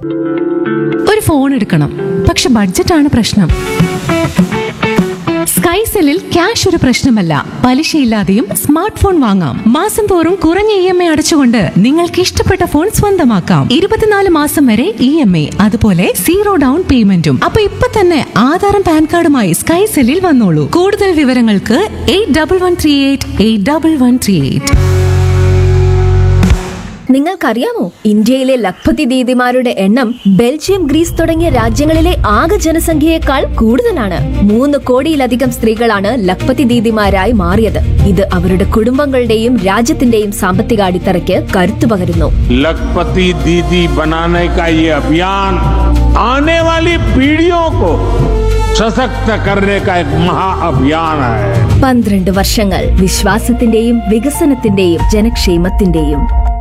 ഒരു ഫോൺ എടുക്കണം പക്ഷെ ബഡ്ജറ്റാണ് പ്രശ്നം സ്കൈസെല്ലിൽ ക്യാഷ് ഒരു പ്രശ്നമല്ല പലിശയില്ലാതെയും സ്മാർട്ട് ഫോൺ വാങ്ങാം മാസം തോറും കുറഞ്ഞ ഇ എം ഐ അടച്ചുകൊണ്ട് നിങ്ങൾക്ക് ഇഷ്ടപ്പെട്ട ഫോൺ സ്വന്തമാക്കാം ഇരുപത്തിനാല് മാസം വരെ ഇ എം ഐ അതുപോലെ സീറോ ഡൗൺ പേയ്മെന്റും അപ്പൊ ഇപ്പൊ തന്നെ ആധാറും പാൻ കാർഡുമായി സ്കൈസെല്ലിൽ വന്നോളൂ കൂടുതൽ വിവരങ്ങൾക്ക് eight double one three eight eight double one three eight നിങ്ങൾക്കറിയാമോ ഇന്ത്യയിലെ ലഖ്പതി ദീദിമാരുടെ എണ്ണം ബെൽജിയം ഗ്രീസ് തുടങ്ങിയ രാജ്യങ്ങളിലെ ആകെ ജനസംഖ്യയേക്കാൾ കൂടുതലാണ് മൂന്ന് കോടിയിലധികം സ്ത്രീകളാണ് ലഖ്പതി ദീദിമാരായി മാറിയത് ഇത് അവരുടെ കുടുംബങ്ങളുടെയും രാജ്യത്തിന്റെയും സാമ്പത്തിക അടിത്തറയ്ക്ക് കരുത്തു പകരുന്നു लखपति दीदी बनाने का ये अभियान आने वाली पीढ़ियों को सशक्त करने का एक महाअभियान है പന്ത്രണ്ട് വർഷങ്ങൾ വിശ്വാസത്തിന്റെയും വികസനത്തിന്റെയും ജനക്ഷേമത്തിന്റെയും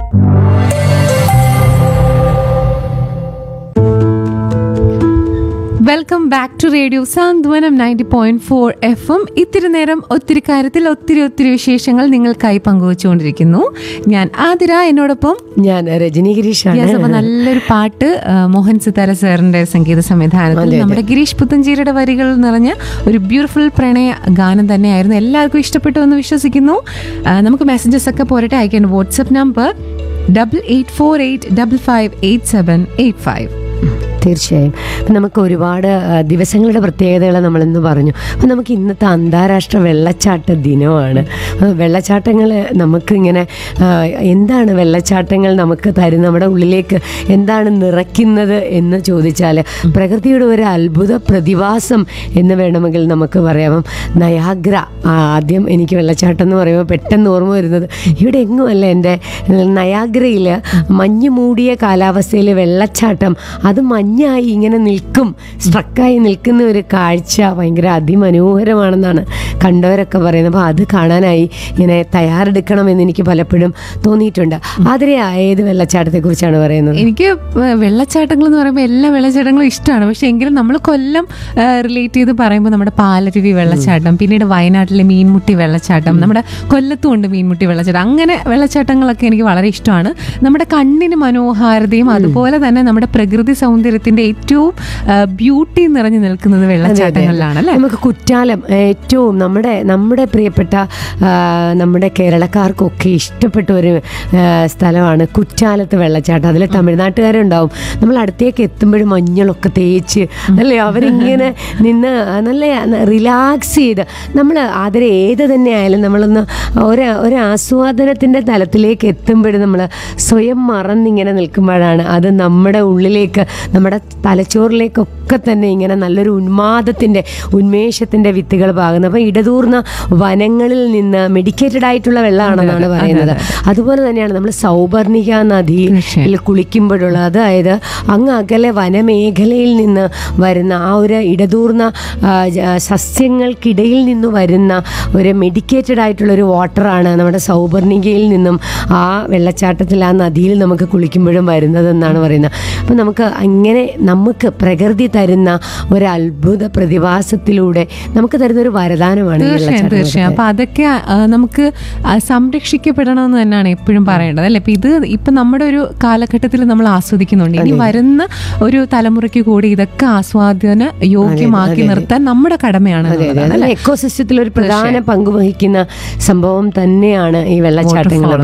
welcome back to radio Santhwanam ninety point four F M ഇത്തിരി നേരം ഒത്തിരി കാര്യത്തിൽ ഒത്തിരി ഒത്തിരി വിശേഷങ്ങൾ നിങ്ങൾക്കായി പങ്കുവച്ചുകൊണ്ടിരിക്കുന്നു ഞാൻ ആതിര എന്നോടൊപ്പം ഞാൻ രജനി ഗിരീഷാണ് Yes, അപ്പൊ നല്ലൊരു പാട്ട് ആ, മോഹൻ സിതാര സാറിന്റെ സംഗീത സംവിധാനത്തിൽ നമ്മുടെ ഗിരീഷ് പുത്തഞ്ചേരിയുടെ വരികൾ നിറഞ്ഞ ഒരു ബ്യൂട്ടിഫുൾ പ്രണയ ഗാനം തന്നെയായിരുന്നു എല്ലാവർക്കും ഇഷ്ടപ്പെട്ടു എന്ന് വിശ്വസിക്കുന്നു ആ, നമുക്ക് മെസ്സേജസ് ഒക്കെ പോരട്ടെ അയക്കേണ്ട WhatsApp number double eight four eight double five eight seven eight five തീർച്ചയായും അപ്പം നമുക്ക് ഒരുപാട് ആ, ദിവസങ്ങളുടെ പ്രത്യേകതകൾ നമ്മളിന്ന് പറഞ്ഞു അപ്പം നമുക്ക് ഇന്നത്തെ അന്താരാഷ്ട്ര വെള്ളച്ചാട്ട ദിനമാണ് വെള്ളച്ചാട്ടങ്ങൾ നമുക്കിങ്ങനെ ആ, എന്താണ് വെള്ളച്ചാട്ടങ്ങൾ നമുക്ക് തരുന്ന നമ്മുടെ ഉള്ളിലേക്ക് എന്താണ് നിറയ്ക്കുന്നത് എന്ന് ചോദിച്ചാൽ പ്രകൃതിയുടെ ഒരു അത്ഭുത പ്രതിഭാസം എന്ന് വേണമെങ്കിൽ നമുക്ക് പറയാം നയാഗ്ര ആ, ആദ്യം എനിക്ക് വെള്ളച്ചാട്ടം എന്ന് പറയുമ്പോൾ പെട്ടെന്ന് ഓർമ്മ വരുന്നത് ഇവിടെ എങ്ങുമല്ല എൻ്റെ നയാഗ്രയിൽ മഞ്ഞ് മൂടിയ കാലാവസ്ഥയിൽ വെള്ളച്ചാട്ടം അത് മഞ്ഞായി ഇങ്ങനെ നിൽക്കും സ്ട്രക്കായി നിൽക്കുന്ന ഒരു കാഴ്ച ഭയങ്കര അതിമനോഹരമാണെന്നാണ് കണ്ടവരൊക്കെ പറയുന്നത് അപ്പോൾ അത് കാണാനായി ഇങ്ങനെ തയ്യാറെടുക്കണമെന്ന് എനിക്ക് പലപ്പോഴും തോന്നിയിട്ടുണ്ട് അതിരെ ഏത് വെള്ളച്ചാട്ടത്തെക്കുറിച്ചാണ് പറയുന്നത് എനിക്ക് വെള്ളച്ചാട്ടങ്ങൾ എന്ന് പറയുമ്പോൾ എല്ലാ വെള്ളച്ചാട്ടങ്ങളും ഇഷ്ടമാണ് പക്ഷെ എങ്കിലും നമ്മൾ കൊല്ലം റിലേറ്റ് ചെയ്ത് പറയുമ്പോൾ നമ്മുടെ പാലരുവി വെള്ളച്ചാട്ടം പിന്നീട് വയനാട്ടിലെ മീൻമുട്ടി വെള്ളച്ചാട്ടം നമ്മുടെ കൊല്ലത്തും ഉണ്ട് മീൻമുട്ടി വെള്ളച്ചാട്ടം അങ്ങനെ വെള്ളച്ചാട്ടങ്ങളൊക്കെ എനിക്ക് വളരെ ഇഷ്ടമാണ് നമ്മുടെ കണ്ണിന് മനോഹാരിതയും അതുപോലെ തന്നെ നമ്മുടെ പ്രകൃതി സൗന്ദര്യത്തിന്റെ ഏറ്റവും ബ്യൂട്ടി നിറഞ്ഞു നിൽക്കുന്നത് വെള്ളച്ചാട്ടങ്ങളിലാണ് അല്ലെ നമുക്ക് കുറ്റാലം ഏറ്റവും നമ്മുടെ നമ്മുടെ പ്രിയപ്പെട്ട ആ, നമ്മുടെ കേരളക്കാർക്കൊക്കെ ഇഷ്ടപ്പെട്ട ഒരു ആ, സ്ഥലമാണ് കുറ്റാലത്ത് വെള്ളച്ചാട്ടം അതിൽ തമിഴ്നാട്ടുകാരുണ്ടാവും നമ്മൾ അടുത്തേക്ക് എത്തുമ്പോഴും മഞ്ഞളൊക്കെ തേച്ച് അല്ലേ അവരിങ്ങനെ നിന്ന് നല്ല റിലാക്സ് ചെയ്ത് നമ്മൾ അതിൽ ഏത് തന്നെ ആയാലും നമ്മളൊന്ന് ഒരു ഒരു ആസ്വാദനത്തിൻ്റെ തലത്തിലേക്ക് എത്തുമ്പോഴും നമ്മൾ സ്വയം മറന്നിങ്ങനെ നിൽക്കുമ്പോഴാണ് അത് നമ്മുടെ ഉള്ളിലേക്ക് നമ്മുടെ തലച്ചോറിലേക്കൊക്കെ തന്നെ ഇങ്ങനെ നല്ലൊരു ഉന്മാദത്തിൻ്റെ ഉന്മേഷത്തിൻ്റെ വിത്തുകൾ പാകുന്നത് അപ്പോൾ ഇടതൂർന്ന വനങ്ങളിൽ നിന്ന് മെഡിക്കേറ്റഡ് ആയിട്ടുള്ള വെള്ളമാണെന്നാണ് പറയുന്നത് അതുപോലെ തന്നെയാണ് നമ്മൾ സൗപർണിക നദിയിൽ തീർച്ചയായും. കുളിക്കുമ്പോഴുള്ള അതായത് അങ്ങ് അകലെ വനമേഖലയിൽ നിന്ന് വരുന്ന ആ ഒരു ഇടതൂർന്ന ആ, ജ- സസ്യങ്ങൾക്കിടയിൽ നിന്ന് വരുന്ന ഒരു മെഡിക്കേറ്റഡ് ആയിട്ടുള്ള ഒരു വാട്ടറാണ് നമ്മുടെ സൗപർണികയിൽ നിന്നും ആ വെള്ളച്ചാട്ടത്തിൽ ആ നദിയിൽ നമുക്ക് കുളിക്കുമ്പോഴും വരുന്നതെന്നാണ് പറയുന്നത് അപ്പം നമുക്ക് അങ്ങനെ നമുക്ക് പ്രകൃതി തരുന്ന ഒരു അത്ഭുത പ്രതിഭാസത്തിലൂടെ നമുക്ക് തരുന്ന ഒരു വരദാനമാണ് ഈ തീർച്ചയായും വെള്ളച്ചാട്ടം തീർച്ചയായും അപ്പൊ അതൊക്കെ ആ, നമുക്ക് ആ, സംരക്ഷിക്കപ്പെടണമെന്ന് തന്നെയാണ് എപ്പോഴും പറയേണ്ടത് അല്ലെ ഇപ്പൊ ഇത് ഇപ്പൊ നമ്മുടെ ഒരു കാലഘട്ടത്തിൽ നമ്മൾ ആസ്വദിക്കുന്നുണ്ട് ഇനി വരുന്ന ഒരു തലമുറയ്ക്ക് കൂടി ഇതൊക്കെ ആസ്വാദന യോഗ്യമാക്കി നിർത്താൻ നമ്മുടെ കടമയാണ് അതെ അതെ എന്നുള്ളതാണ്, അതെ അല്ലേ? എക്കോസിസ്റ്റത്തിൽ ഒരു പ്രധാന പങ്ക് വഹിക്കുന്ന സംഭവം തന്നെയാണ് ഈ വെള്ളച്ചാട്ടങ്ങൾ